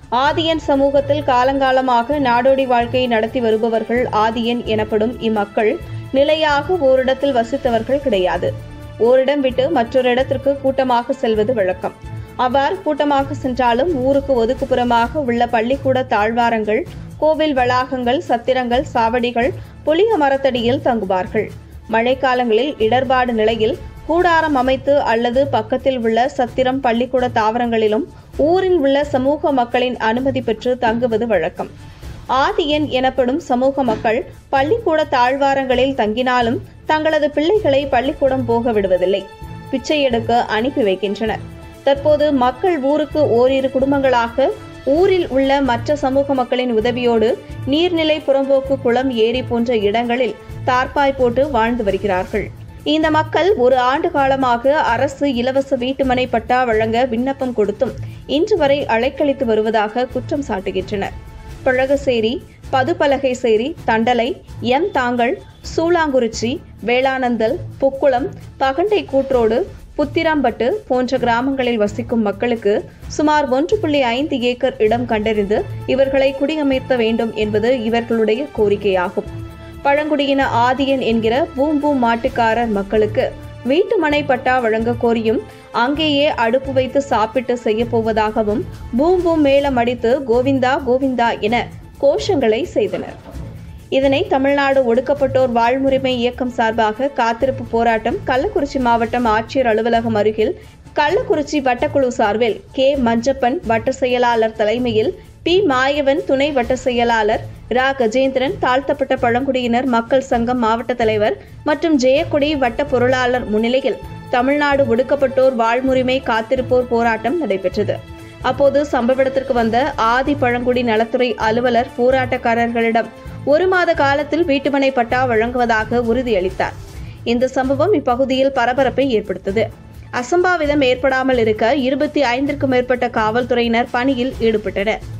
ஆதியன் சமூகத்தில் காலங்காலமாக நாடோடி வாழ்க்கையை நடத்தி வருபவர்கள் ஆதியன் எனப்படும் இம்மக்கள் நிலையாக ஓரிடத்தில் வசித்தவர்கள் கிடையாது ஓரிடம் விட்டு மற்றொரு இடத்திற்கு கூட்டமாக செல்வது வழக்கம் அவ்வாறு கூட்டமாக சென்றாலும் ஊருக்கு ஒதுக்குப்புறமாக உள்ள பள்ளிக்கூட தாழ்வாரங்கள் கோவில் வளாகங்கள் சத்திரங்கள் சாவடிகள் புளிய மரத்தடியில் தங்குவார்கள் மழைக்காலங்களில் இடர்பாடு நிலையில் கூடாரம் அமைத்து அல்லது பக்கத்தில் உள்ள சத்திரம் பள்ளிக்கூட தாவரங்களிலும் ஊரில் உள்ள சமூக மக்களின் அனுமதி பெற்று தங்குவது வழக்கம் ஆதியன் எனப்படும் சமூக மக்கள் பள்ளிக்கூட தாழ்வாரங்களில் தங்கினாலும் தங்களது பிள்ளைகளை பள்ளிக்கூடம் போக விடுவதில்லை பிச்சை எடுக்க அனுப்பி வைக்கின்றனர் தற்போது மக்கள் ஊருக்கு ஓரிரு குடும்பங்களாக ஊரில் உள்ள மற்ற சமூக மக்களின் உதவியோடு நீர்நிலை புறம்போக்கு குளம் ஏரி போன்ற இடங்களில் தார்பாய் போட்டு வாழ்ந்து வருகிறார்கள் இந்த மக்கள் ஒரு ஆண்டு காலமாக அரசு இலவச வீட்டுமனை பட்டா வழங்க விண்ணப்பம் கொடுத்தும் இன்று வரை அலைக்கழித்து வருவதாக குற்றம் சாட்டுகின்றனர் பழகசேரி பதுப்பலகைசேரி தண்டலை எம் தாங்கல் சூளாங்குறிச்சி வேளானந்தல் புக்குளம் பகண்டை கூற்றோடு புத்திராம்பட்டு போன்ற கிராமங்களில் வசிக்கும் மக்களுக்கு சுமார் ஒன்று புள்ளி ஐந்து ஏக்கர் இடம் கண்டறிந்து இவர்களை குடியமர்த்த வேண்டும் என்பது இவர்களுடைய கோரிக்கையாகும் பழங்குடியின ஆதியன் என்கிற பூம் பூம் மாட்டுக்காரர் மக்களுக்கு வீட்டு மனை பட்டா வழங்க கோரியும் அங்கேயே அடுப்பு வைத்து சாப்பிட்டு செய்ய போவதாகவும் பூம் பூம் மேளம் அடித்து கோவிந்தா கோவிந்தா என கோஷங்களை செய்தனர் இதனை தமிழ்நாடு ஒடுக்கப்பட்டோர் வாழ்முரிமை இயக்கம் சார்பாக காத்திருப்பு போராட்டம் கள்ளக்குறிச்சி மாவட்டம் ஆட்சியர் அலுவலகம் அருகில் கள்ளக்குறிச்சி வட்டக்குழு சார்பில் கே மஞ்சப்பன் வட்ட செயலாளர் தலைமையில் பி மாயவன் துணை வட்ட செயலாளர் ரா கஜேந்திரன் தாழ்த்தப்பட்ட பழங்குடியினர் மக்கள் சங்கம் மாவட்ட தலைவர் மற்றும் ஜெயக்குடி வட்ட பொருளாளர் முன்னிலையில் தமிழ்நாடு ஒடுக்கப்பட்டோர் வாழ்முரிமை காத்திருப்போர் போராட்டம் நடைபெற்றது அப்போது சம்பவ இடத்திற்கு வந்த ஆதி பழங்குடி நலத்துறை அலுவலர் போராட்டக்காரர்களிடம் ஒரு மாத காலத்தில் வீட்டுமனை பட்டா வழங்குவதாக உறுதியளித்தார் இந்த சம்பவம் இப்பகுதியில் பரபரப்பை ஏற்படுத்தது அசம்பாவிதம் ஏற்படாமல் இருக்க இருபத்தி ஐந்திற்கும் மேற்பட்ட காவல்துறையினர் பணியில் ஈடுபட்டனர்